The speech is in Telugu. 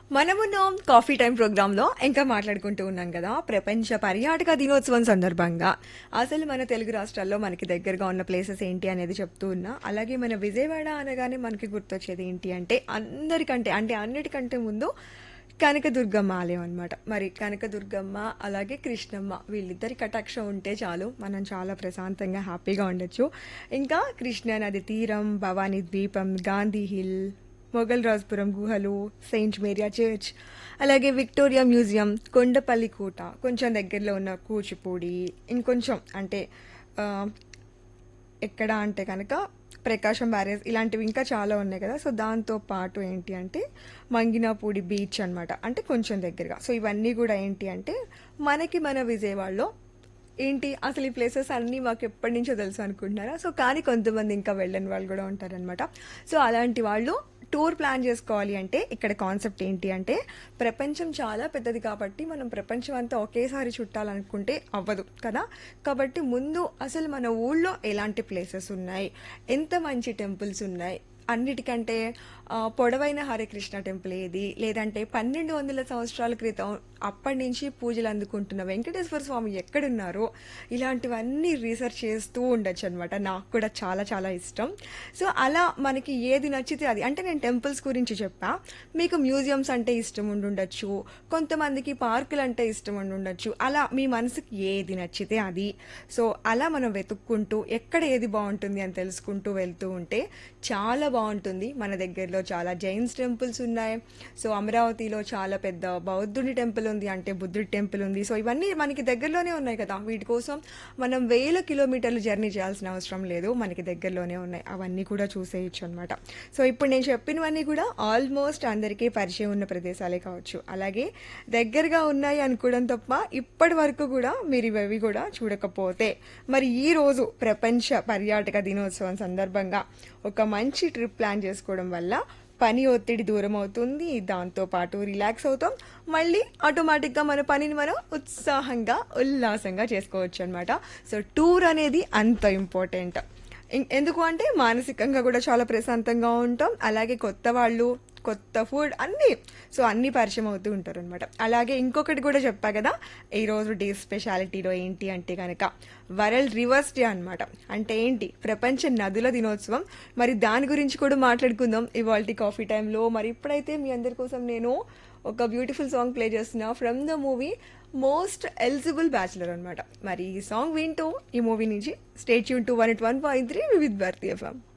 మనమున్నాం కాఫీ టైం ప్రోగ్రాంలో ఇంకా మాట్లాడుకుంటూ ఉన్నాం కదా ప్రపంచ పర్యాటక దినోత్సవం సందర్భంగా అసలు మన తెలుగు రాష్ట్రాల్లో మనకి దగ్గరగా ఉన్న ప్లేసెస్ ఏంటి అనేది చెప్తూ ఉన్నా అలాగే మన విజయవాడ అనగానే మనకి గుర్తొచ్చేది ఏంటి అంటే అందరికంటే అంటే అన్నిటికంటే ముందు కనకదుర్గమ్మ ఆలయం అనమాట మరి కనకదుర్గమ్మ అలాగే కృష్ణమ్మ వీళ్ళిద్దరి కటాక్షం ఉంటే చాలు మనం చాలా ప్రశాంతంగా హ్యాపీగా ఉండొచ్చు ఇంకా కృష్ణా నది తీరం భవానీ ద్వీపం గాంధీ హిల్ మొఘల్ రాజ్పురం గుహలు సెయింట్ మేరియా చర్చ్ అలాగే విక్టోరియా మ్యూజియం కొండపల్లి కోట కొంచెం దగ్గరలో ఉన్న కూచిపూడి ఇంకొంచెం అంటే ఆ, ఎక్కడ అంటే కనుక ప్రకాశం బ్యారేజ్ ఇలాంటివి ఇంకా చాలా ఉన్నాయి కదా సో దాంతో పాటు ఏంటి అంటే మంగినాపూడి బీచ్ అన్నమాట అంటే కొంచెం దగ్గరగా సో ఇవన్నీ కూడా ఏంటి అంటే మనకి మన విజయవాడలో ఏంటి అసలు ఈ ప్లేసెస్ అన్నీ మాకు ఎప్పటి నుంచో తెలుసు అనుకుంటున్నారా సో కానీ కొంతమంది ఇంకా వెళ్ళని వాళ్ళు కూడా ఉంటారనమాట సో అలాంటి వాళ్ళు టూర్ ప్లాన్ చేసుకోవాలి అంటే ఇక్కడ కాన్సెప్ట్ ఏంటి అంటే ప్రపంచం చాలా పెద్దది కాబట్టి మనం ప్రపంచం అంతా ఒకేసారి చుట్టాలనుకుంటే అవ్వదు కదా కాబట్టి ముందు అసలు మన ఊళ్ళో ఎలాంటి ప్లేసెస్ ఉన్నాయి ఎంత మంచి టెంపుల్స్ ఉన్నాయి అన్నిటికంటే ఆ, పొడవైన హరికృష్ణ టెంపుల్ ఏది లేదంటే పన్నెండు వందల సంవత్సరాల క్రితం అప్పటి నుంచి పూజలు అందుకుంటున్న వెంకటేశ్వర స్వామి ఎక్కడున్నారో ఇలాంటివన్నీ రీసెర్చ్ చేస్తూ ఉండొచ్చు అనమాట నాకు కూడా చాలా చాలా ఇష్టం సో అలా మనకి ఏది నచ్చితే అది అంటే నేను టెంపుల్స్ గురించి చెప్పా మీకు మ్యూజియంస్ అంటే ఇష్టం ఉండుండొచ్చు కొంతమందికి పార్కులు అంటే ఇష్టం ఉండుండొచ్చు అలా మీ మనసుకి ఏది నచ్చితే అది సో అలా మనం వెతుక్కుంటూ ఎక్కడ ఏది బాగుంటుంది అని తెలుసుకుంటూ వెళ్తూ ఉంటే చాలా బాగుంటుంది మన దగ్గరలో చాలా జైన్స్ టెంపుల్స్ ఉన్నాయి సో అమరావతిలో చాలా పెద్ద బౌద్ధుడి టెంపుల్ ఉంది అంటే బుద్ధుడి టెంపుల్ ఉంది సో ఇవన్నీ మనకి దగ్గరలోనే ఉన్నాయి కదా వీటి కోసం మనం వేల కిలోమీటర్లు జర్నీ చేయాల్సిన అవసరం లేదు మనకి దగ్గరలోనే ఉన్నాయి అవన్నీ కూడా చూసేయచ్చు అనమాట సో ఇప్పుడు నేను చెప్పినవన్నీ కూడా ఆల్మోస్ట్ అందరికీ పరిచయం ఉన్న ప్రదేశాలే కావచ్చు అలాగే దగ్గరగా ఉన్నాయి అనుకోవడం తప్ప ఇప్పటి వరకు కూడా మీరు ఇవి కూడా చూడకపోతే మరి ఈ రోజు ప్రపంచ పర్యాటక దినోత్సవం సందర్భంగా ఒక మంచి ట్రిప్ ప్లాన్ చేసుకోవడం వల్ల పని ఒత్తిడి దూరం అవుతుంది దాంతో పాటు రిలాక్స్ అవుతాం మళ్ళీ ఆటోమేటిక్గా మన పనిని మనం ఉత్సాహంగా ఉల్లాసంగా చేసుకోవచ్చు అనమాట సో టూర్ అనేది అంత ఇంపార్టెంట్ ఇం- ఎందుకు అంటే మానసికంగా కూడా చాలా ప్రశాంతంగా ఉంటాం అలాగే కొత్త వాళ్ళు కొత్త ఫుడ్ అన్నీ సో అన్నీ పరిచయం అవుతూ ఉంటారు అనమాట అలాగే ఇంకొకటి కూడా చెప్పా కదా ఈ రోజు డే స్పెషాలిటీలో ఏంటి అంటే కనుక వరల్డ్ రివర్స్ డే అన్నమాట అంటే ఏంటి ప్రపంచ నదుల దినోత్సవం మరి దాని గురించి కూడా మాట్లాడుకుందాం ఇవాళ కాఫీ టైంలో మరి ఇప్పుడైతే మీ అందరి కోసం నేను ఒక బ్యూటిఫుల్ సాంగ్ ప్లే చేస్తున్నా from the movie most eligible bachelor అనమాట మరి ఈ సాంగ్ వింటూ ఈ మూవీ నుంచి స్టేట్ యూన్ to one it one point three with భారతీయ ఎఫ్ఎం